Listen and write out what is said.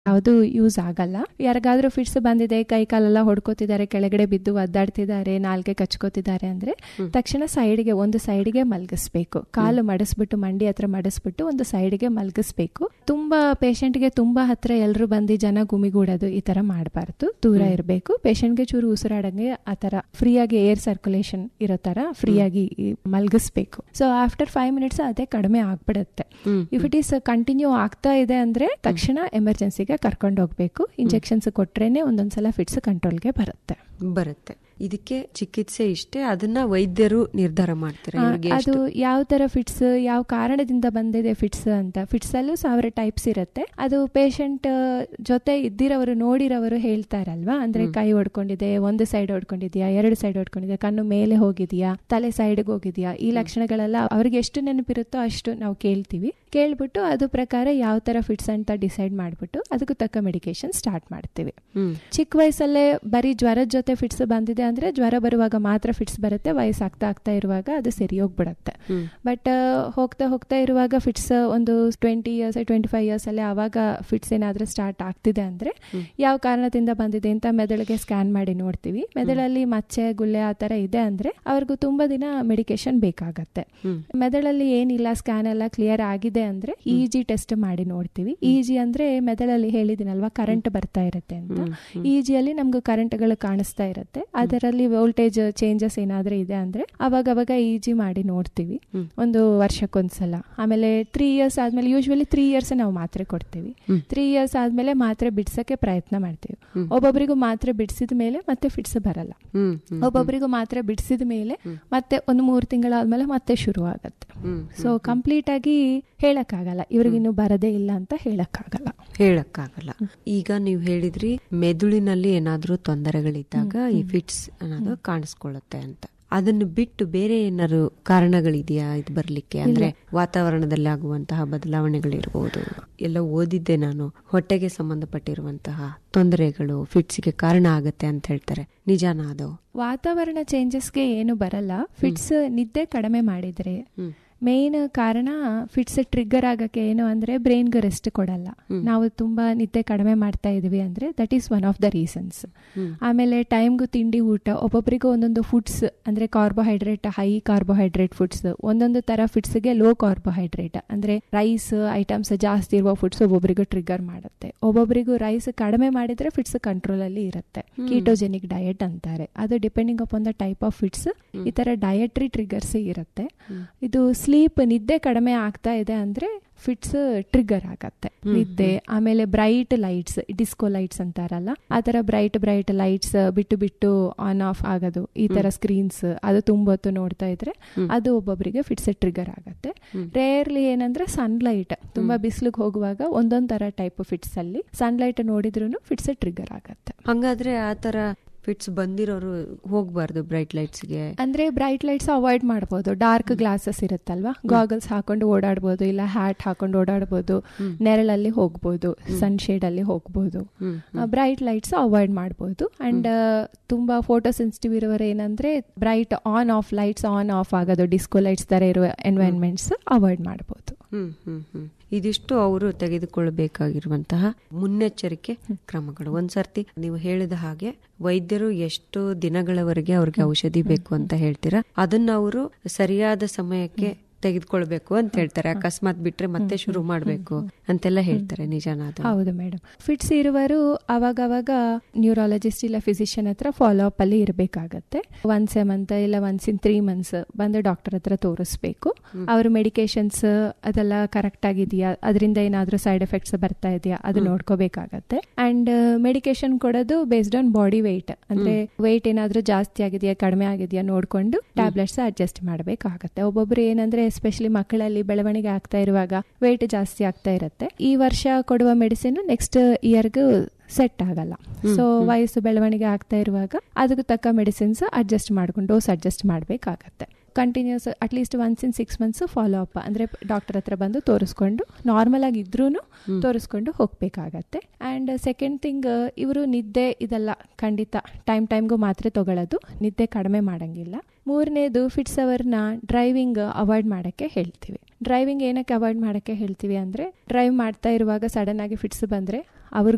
ಯಾವುದು ಯೂಸ್ ಆಗಲ್ಲ ಯಾರಿಗಾದ್ರೂ ಫಿಟ್ಸ್ ಬಂದಿದೆ ಕೈ ಕಾಲೆಲ್ಲ ಹೊಡ್ಕೋತಿದ್ದಾರೆ ಕೆಳಗಡೆ ಬಿದ್ದು ಒದ್ದಾಡ್ತಿದ್ದಾರೆ ನಾಲ್ಗೆ ಕಚ್ಕೋತಿದ್ದಾರೆ ಅಂದ್ರೆ ತಕ್ಷಣ ಸೈಡ್ಗೆ ಒಂದು ಸೈಡ್ಗೆ ಮಲಗಿಸ್ಬೇಕು ಕಾಲು ಮಡಿಸ್ಬಿಟ್ಟು ಮಂಡಿ ಹತ್ರ ಮಡಿಸ್ಬಿಟ್ಟು ಒಂದು ಸೈಡ್ಗೆ ಮಲಗಿಸ್ಬೇಕು ತುಂಬಾ ಪೇಷಂಟ್ಗೆ ತುಂಬಾ ಹತ್ರ ಎಲ್ಲರೂ ಬಂದು ಜನ ಗುಮಿಗೂಡೋದು ಈ ತರ ಮಾಡಬಾರ್ದು ದೂರ ಇರಬೇಕು ಪೇಷಂಟ್ಗೆ ಚೂರು ಉಸಿರಾಡಂಗೆ ಆ ತರ ಫ್ರೀಯಾಗಿ ಏರ್ ಸರ್ಕ್ಯುಲೇಷನ್ ಇರೋ ತರ ಫ್ರೀಯಾಗಿ ಮಲಗಿಸ್ಬೇಕು ಸೊ ಆಫ್ಟರ್ ಫೈವ್ ಮಿನಿಟ್ಸ್ ಅದೇ ಕಡಿಮೆ ಆಗ್ಬಿಡುತ್ತೆ ಇಫ್ ಇಟ್ ಈಸ್ ಕಂಟಿನ್ಯೂ ಆಗ್ತಾ ಇದೆ ಅಂದ್ರೆ ತಕ್ಷಣ ಎಮರ್ಜೆನ್ಸಿಗೆ ಕರ್ಕೊಂಡು ಹೋಗ್ಬೇಕು ಇಂಜೆಕ್ಷನ್ಸ್ ಕೊಟ್ರೇನೆ ಒಂದೊಂದ್ಸಲ ಫಿಟ್ಸ್ ಕಂಟ್ರೋಲ್ಗೆ ಬರುತ್ತೆ ಬರುತ್ತೆ ಇದಕ್ಕೆ ಚಿಕಿತ್ಸೆ ಇಷ್ಟೇ ಅದನ್ನ ವೈದ್ಯರು ನಿರ್ಧಾರ ಮಾಡ್ತಾರೆ ಆ, ಇವ್ರಿಗೆ ಅದು ಎಷ್ಟು ಯಾವ ತರ ಫಿಟ್ಸ್ ಯಾವ ಕಾರಣದಿಂದ ಬಂದಿದೆ ಫಿಟ್ಸ್ ಅಂತ ಫಿಟ್ಸ್ ಅಲ್ಲೂ ಸಾವಿರ ಟೈಪ್ಸ್ ಇರುತ್ತೆ ಅದು ಪೇಷಂಟ್ ಜೊತೆ ಇದ್ದಿರೋರು ನೋಡಿರೋರು ಹೇಳ್ತಾರಲ್ವಾ ಅಂದ್ರೆ ಕೈ ಹೊಡ್ಕೊಂಡಿದೆ ಒಂದು ಸೈಡ್ ಹೊಡ್ಕೊಂಡಿದ್ಯಾ ಎರಡು ಸೈಡ್ ಹೊಡ್ಕೊಂಡಿದ್ಯಾ ಕಣ್ಣು ಮೇಲೆ ಹೋಗಿದ್ಯಾ ತಲೆ ಸೈಡ್ಗೆ ಹೋಗಿದ್ಯಾ ಈ ಲಕ್ಷಣಗಳೆಲ್ಲ ಅವ್ರಿಗೆ ಎಷ್ಟು ನೆನಪಿರುತ್ತೋ ಅಷ್ಟು ನಾವು ಕೇಳ್ತೀವಿ ಕೇಳ್ಬಿಟ್ಟು ಅದು ಪ್ರಕಾರ ಯಾವ ತರ ಫಿಟ್ಸ್ ಅಂತ ಡಿಸೈಡ್ ಮಾಡ್ಬಿಟ್ಟು ಅದಕ್ಕೂ ತಕ್ಕ ಮೆಡಿಕೇಶನ್ ಸ್ಟಾರ್ಟ್ ಮಾಡ್ತೀವಿ ಹ್ಮ್ ಚಿಕ್ಕ ವಯಸ್ಸಲ್ಲೇ ಬರೀ ಜ್ವರದ ಜೊತೆ ಫಿಟ್ಸ್ ಬಂದಿದೆ ಅಂದ್ರೆ ಜ್ವರ ಬರುವಾಗ ಮಾತ್ರ ಫಿಟ್ಸ್ ಬರುತ್ತೆ ವಯಸ್ಸಾಗ್ತಾ ಆಗ್ತಾ ಇರುವಾಗ ಅದು ಸರಿ ಹೋಗ್ಬಿಡತ್ತೆ ಹ್ಮ್ ಬಟ್ ಹೋಗ್ತಾ ಹೋಗ್ತಾ ಇರುವಾಗ ಫಿಟ್ಸ್ ಒಂದು twenty years twenty five years ಅಲ್ಲಿ ಆವಾಗ ಫಿಟ್ಸ್ ಏನಾದ್ರೂ ಸ್ಟಾರ್ಟ್ ಆಗ್ತಿದೆ ಅಂದ್ರೆ ಯಾವ ಕಾರಣದಿಂದ ಬಂದಿದೆ ಅಂತ ಮೆದುಳಿಗೆ ಸ್ಕ್ಯಾನ್ ಮಾಡಿ ನೋಡ್ತೀವಿ ಮೆದುಳಲ್ಲಿ ಮಚ್ಚೆ ಗುಳ್ಳೆ ಆ ತರ ಇದೆ ಅಂದ್ರೆ ಅವ್ರಿಗೂ ತುಂಬಾ ದಿನ ಮೆಡಿಕೇಶನ್ ಬೇಕಾಗತ್ತೆ ಹ್ಮ್ ಮೆದುಳಲ್ಲಿ ಏನಿಲ್ಲ ಸ್ಕ್ಯಾನ್ ಎಲ್ಲ ಕ್ಲಿಯರ್ ಆಗಿದೆ ಅಂದ್ರೆ ಇ ಜಿ ಟೆಸ್ಟ್ ಮಾಡಿ ನೋಡ್ತೀವಿ ಇ ಜಿ ಅಂದ್ರೆ ಮೆದುಳಲ್ಲಿ ಹೇಳಿದಿನಲ್ವಾ ಕರೆಂಟ್ ಬರ್ತಾ ಇರುತ್ತೆ ಅಂತ ಇ ಜಿಯಲ್ಲಿ ನಮ್ಗೆ ಕರೆಂಟ್ಗಳು ಕಾಣಿಸ್ತಾ ಇರುತ್ತೆ ಅದರಲ್ಲಿ ವೋಲ್ಟೇಜ್ ಚೇಂಜಸ್ ಏನಾದ್ರೂ ಇದೆ ಅಂದ್ರೆ ಅವಾಗ ಅವಾಗ ಇ ಜಿ ಮಾಡಿ ನೋಡ್ತೀವಿ ಹ್ಮ್. ಒಂದು ವರ್ಷಕ್ಕೊಂದ್ಸಲ ಆಮೇಲೆ ತ್ರೀ ಇಯರ್ಸ್ ಆದ್ಮೇಲೆ ಯೂಶ್ವಲಿ ತ್ರೀ ಇಯರ್ಸ್ ನಾವು ಮಾತ್ರೆ ಕೊಡ್ತೀವಿ ಹ್ಮ್. ತ್ರೀ ಇಯರ್ಸ್ ಆದ್ಮೇಲೆ ಮಾತ್ರೆ ಬಿಡ್ಸಕ್ಕೆ ಪ್ರಯತ್ನ ಮಾಡ್ತೀವಿ ಹ್ಮ್. ಒಬ್ಬೊಬ್ಬರಿಗೂ ಮಾತ್ರೆ ಬಿಡಿಸಿದ ಮೇಲೆ ಮತ್ತೆ ಫಿಟ್ಸ್ ಬರಲ್ಲ ಹ್ಮ್ ಹ್ಮ್ ಒಬ್ಬೊಬ್ಬರಿಗೂ ಮಾತ್ರೆ ಬಿಡಿಸಿದ ಮೇಲೆ ಮತ್ತೆ ಒಂದು ಮೂರು ತಿಂಗಳಾದ್ಮೇಲೆ ಮತ್ತೆ ಶುರು ಆಗತ್ತೆ ಹ್ಮ್ ಸೊ ಕಂಪ್ಲೀಟ್ ಆಗಿ ಹೇಳಕ್ಕಾಗಲ್ಲ ಇವ್ರಿಗಿನ್ನು ಬರದೇ ಇಲ್ಲ ಅಂತ ಹೇಳಕ್ಕಾಗಲ್ಲ ಹೇಳಕ್ಕಾಗಲ್ಲ ಈಗ ನೀವು ಹೇಳಿದ್ರಿ ಮೆದುಳಿನಲ್ಲಿ ಏನಾದ್ರೂ ತೊಂದರೆಗಳಿದ್ದಾಗ ಈ ಫಿಟ್ಸ್ ಅನ್ನೋದು ಕಾಣಿಸ್ಕೊಳ್ಳುತ್ತೆ ಅಂತ ಅದನ್ನು ಬಿಟ್ಟು ಬೇರೆ ಏನಾದ್ರು ಕಾರಣಗಳಿದೆಯಾ ಇದು ಬರ್ಲಿಕ್ಕೆ ಅಂದ್ರೆ ವಾತಾವರಣದಲ್ಲಿ ಆಗುವಂತಹ ಬದಲಾವಣೆಗಳಿರ್ಬೋದು ಎಲ್ಲ ಓದಿದ್ದೆ ನಾನು ಹೊಟ್ಟೆಗೆ ಸಂಬಂಧಪಟ್ಟಿರುವಂತಹ ತೊಂದರೆಗಳು ಫಿಟ್ಸ್ಗೆ ಕಾರಣ ಆಗತ್ತೆ ಅಂತ ಹೇಳ್ತಾರೆ ನಿಜಾನ ಅದು ವಾತಾವರಣ ಚೇಂಜಸ್ಗೆ ಏನು ಬರಲ್ಲ ಫಿಟ್ಸ್ ನಿದ್ದೆ ಕಡಿಮೆ ಮಾಡಿದ್ರೆ ಹ್ಮ್ ಮೇನ್ ಕಾರಣ ಫಿಟ್ಸ್ ಟ್ರಿಗ್ಗರ್ ಆಗಕ್ಕೆ ಏನು ಅಂದ್ರೆ ಬ್ರೈನ್ಗೆ ರೆಸ್ಟ್ ಕೊಡಲ್ಲ ನಾವು ತುಂಬಾ ನಿದ್ದೆ ಕಡಿಮೆ ಮಾಡ್ತಾ ಇದೀವಿ ಅಂದ್ರೆ that is one of the reasons hmm. ಆಮೇಲೆ ಟೈಮ್ಗೂ ತಿಂಡಿ ಊಟ ಒಬ್ಬೊಬ್ಬರಿಗೂ ಒಂದೊಂದು ಫುಡ್ಸ್ ಅಂದ್ರೆ ಕಾರ್ಬೋಹೈಡ್ರೇಟ್ ಹೈ ಕಾರ್ಬೋಹೈಡ್ರೇಟ್ ಫುಡ್ಸ್ ಒಂದೊಂದು ತರ ಫುಡ್ಸ್ಗೆ ಲೋ ಕಾರ್ಬೋಹೈಡ್ರೇಟ್ ಅಂದ್ರೆ ರೈಸ್ ಐಟಮ್ಸ್ ಜಾಸ್ತಿ ಇರುವ ಫುಡ್ಸ್ ಒಬ್ಬೊಬ್ಬರಿಗೂ ಟ್ರಿಗರ್ ಮಾಡುತ್ತೆ ಒಬ್ಬೊಬ್ಬರಿಗೂ ರೈಸ್ ಕಡಿಮೆ ಮಾಡಿದ್ರೆ ಫಿಟ್ಸ್ ಕಂಟ್ರೋಲ್ ಅಲ್ಲಿ ಇರುತ್ತೆ ಕೀಟೋಜೆನಿಕ್ ಡಯಟ್ ಅಂತಾರೆ ಅದು depending upon the type of fits ಈ ತರ ಡಯಟ್ರಿ ಟ್ರಿಗರ್ಸ್ ಇರುತ್ತೆ ಇದು ಸ್ಲೀಪ್ ನಿದ್ದೆ ಕಡಿಮೆ ಆಗ್ತಾ ಇದೆ ಅಂದ್ರೆ ಫಿಟ್ಸ್ ಟ್ರಿಗರ್ ಆಗತ್ತೆ ನಿದ್ದೆ ಆಮೇಲೆ ಬ್ರೈಟ್ ಲೈಟ್ಸ್ ಡಿಸ್ಕೋ ಲೈಟ್ಸ್ ಅಂತಾರಲ್ಲ ಆ ತರ ಬ್ರೈಟ್ ಬ್ರೈಟ್ ಲೈಟ್ಸ್ ಬಿಟ್ಟು ಬಿಟ್ಟು ಆನ್ ಆಫ್ ಆಗೋದು ಈ ತರ ಸ್ಕ್ರೀನ್ಸ್ ಅದು ತುಂಬೊತ್ತು ನೋಡ್ತಾ ಇದ್ರೆ ಅದು ಒಬ್ಬೊಬ್ಬರಿಗೆ ಫಿಟ್ಸ್ ಟ್ರಿಗರ್ ಆಗತ್ತೆ ರೇರ್ಲಿ ಏನಂದ್ರೆ ಸನ್ಲೈಟ್ ತುಂಬಾ ಬಿಸಿಲಿಗೆ ಹೋಗುವಾಗ ಒಂದೊಂದ್ ತರ ಟೈಪ್ ಫಿಟ್ಸ್ ಅಲ್ಲಿ ಸನ್ಲೈಟ್ ನೋಡಿದ್ರು ಫಿಟ್ಸ್ ಟ್ರಿಗರ್ ಆಗತ್ತೆ ಹಂಗಾದ್ರೆ ಆ ತರ ಫಿಟ್ಸ್ ಬಂದಿರೋರು ಹೋಗ್ಬಾರ್ದು ಬ್ರೈಟ್ ಲೈಟ್ಸ್ಗೆ ಅಂದ್ರೆ ಬ್ರೈಟ್ ಲೈಟ್ಸ್ ಅವಾಯ್ಡ್ ಮಾಡಬಹುದು ಡಾರ್ಕ್ ಗ್ಲಾಸಸ್ ಇರುತ್ತಲ್ವಾ ಗಾಗಲ್ಸ್ ಹಾಕೊಂಡು ಓಡಾಡ್ಬೋದು ಇಲ್ಲ ಹ್ಯಾಟ್ ಹಾಕೊಂಡು ಓಡಾಡ್ಬೋದು ನೆರಳಲ್ಲಿ ಹೋಗ್ಬೋದು ಸನ್ ಶೇಡ್ ಅಲ್ಲಿ ಹೋಗ್ಬೋದು ಬ್ರೈಟ್ ಲೈಟ್ಸ್ ಅವಾಯ್ಡ್ ಮಾಡಬಹುದು ಅಂಡ್ ತುಂಬಾ ಫೋಟೋ ಸೆನ್ಸಿಟಿವ್ ಇರೋರು ಏನಂದ್ರೆ bright on off lights on off ಆಗೋದು ಡಿಸ್ಕೋ ಲೈಟ್ಸ್ ತರ ಇರುವ ಎನ್ವೈರನ್ಮೆಂಟ್ಸ್ ಅವಾಯ್ಡ್ ಮಾಡಬಹುದು ಹ್ಮ್ ಹ್ಮ್ ಹ್ಮ್ ಇದಿಷ್ಟು ಅವರು ತೆಗೆದುಕೊಳ್ಳಬೇಕಾಗಿರುವಂತಹ ಮುನ್ನೆಚ್ಚರಿಕೆ ಕ್ರಮಗಳು ಒಂದ್ಸರ್ತಿ ನೀವು ಹೇಳಿದ ಹಾಗೆ ವೈದ್ಯರು ಎಷ್ಟು ದಿನಗಳವರೆಗೆ ಅವ್ರಿಗೆ ಔಷಧಿ ಬೇಕು ಅಂತ ಹೇಳ್ತೀರಾ ಅದನ್ನ ಅವರು ಸರಿಯಾದ ಸಮಯಕ್ಕೆ ತೆಗೆದುಕೊಳ್ಬೇಕು ಅಂತ ಹೇಳ್ತಾರೆ ಅಕಸ್ಮಾತ್ ಬಿಟ್ರೆ ಮತ್ತೆ ಶುರು ಮಾಡ್ಬೇಕು ಅಂತೆಲ್ಲ ಹೇಳ್ತಾರೆ ನಿಜಾನ ಅದು ಹೌದು ಮೇಡಮ್ ಫಿಟ್ಸ್ ಇರುವರು ಅವಾಗವಾಗ ನ್ಯೂರಾಲಜಿಸ್ಟ್ ಇಲ್ಲ ಫಿಸಿಷಿಯನ್ ಹತ್ರ ಫಾಲೋ ಅಪ್ ಅಲ್ಲಿ ಇರಬೇಕಾಗತ್ತೆ ಒನ್ಸ್ ಎ ಮಂತ್ ಇಲ್ಲ ಒನ್ಸ್ ಇನ್ ತ್ರೀ ಮಂತ್ಸ್ ಬಂದು ಡಾಕ್ಟರ್ ಹತ್ರ ತೋರಿಸ್ಬೇಕು ಅವ್ರ ಮೆಡಿಕೇಶನ್ಸ್ ಅದೆಲ್ಲ ಕರೆಕ್ಟ್ ಆಗಿದೆಯಾ ಅದರಿಂದ ಏನಾದ್ರೂ ಸೈಡ್ ಎಫೆಕ್ಟ್ಸ್ ಬರ್ತಾ ಇದೆಯಾ ಅದು ನೋಡ್ಕೋಬೇಕಾಗತ್ತೆ ಅಂಡ್ ಮೆಡಿಕೇಶನ್ ಕೊಡೋದು ಬೇಸ್ಡ್ ಆನ್ ಬಾಡಿ ವೆಯ್ಟ್ ಅಂದ್ರೆ ವೆಯ್ಟ್ ಏನಾದ್ರೂ ಜಾಸ್ತಿ ಆಗಿದೆಯಾ ಕಡಿಮೆ ಆಗಿದೆಯಾ ನೋಡ್ಕೊಂಡು ಟ್ಯಾಬ್ಲೆಟ್ಸ್ ಅಡ್ಜಸ್ಟ್ ಮಾಡಬೇಕಾಗತ್ತೆ ಒಬ್ಬೊಬ್ರು ಏನಂದ್ರೆ ಎಸ್ಪೆಷಲಿ ಮಕ್ಕಳಲ್ಲಿ ಬೆಳವಣಿಗೆ ಆಗ್ತಾ ಇರುವಾಗ ವೆಯ್ಟ್ ಜಾಸ್ತಿ ಆಗ್ತಾ ಇರುತ್ತೆ ಈ ವರ್ಷ ಕೊಡುವ ಮೆಡಿಸಿನ್ ನೆಕ್ಸ್ಟ್ ಇಯರ್ಗೂ ಸೆಟ್ ಆಗಲ್ಲ ಸೊ ವಯಸ್ಸು ಬೆಳವಣಿಗೆ ಆಗ್ತಾ ಇರುವಾಗ ಅದಕ್ಕೆ ತಕ್ಕ ಮೆಡಿಸಿನ್ಸ್ ಅಡ್ಜಸ್ಟ್ ಮಾಡ್ಕೊಂಡು ಡೋಸ್ ಅಡ್ಜಸ್ಟ್ ಮಾಡಬೇಕಾಗತ್ತೆ continuous at least once in six months follow up ಅಂದ್ರೆ ಡಾಕ್ಟರ್ ಹತ್ರ ಬಂದು ತೋರಿಸ್ಕೊಂಡು ನಾರ್ಮಲ್ ಆಗಿ ಇದ್ರೂ ತೋರಿಸ್ಕೊಂಡು ಹೋಗ್ಬೇಕಾಗತ್ತೆ ಅಂಡ್ ಸೆಕೆಂಡ್ ಥಿಂಗ್ ಇವರು ನಿದ್ದೆ ಇದೆಲ್ಲ ಖಂಡಿತ ಟೈಮ್ ಟೈಮ್ಗೂ ಮಾತ್ರೆ ತಗೊಳ್ಳೋದು ನಿದ್ದೆ ಕಡಿಮೆ ಮಾಡಂಗಿಲ್ಲ ಮೂರನೇದು ಫಿಟ್ಸ್ ಅವರ್ನ ಡ್ರೈವಿಂಗ್ ಅವಾಯ್ಡ್ ಮಾಡಕ್ಕೆ ಹೇಳ್ತೀವಿ ಡ್ರೈವಿಂಗ್ ಏನಕ್ಕೆ ಅವಾಯ್ಡ್ ಮಾಡಕ್ಕೆ ಹೇಳ್ತೀವಿ ಅಂದ್ರೆ ಡ್ರೈವ್ ಮಾಡ್ತಾ ಇರುವಾಗ ಸಡನ್ ಆಗಿ ಫಿಟ್ಸ್ ಬಂದ್ರೆ ಅವ್ರಿಗೂ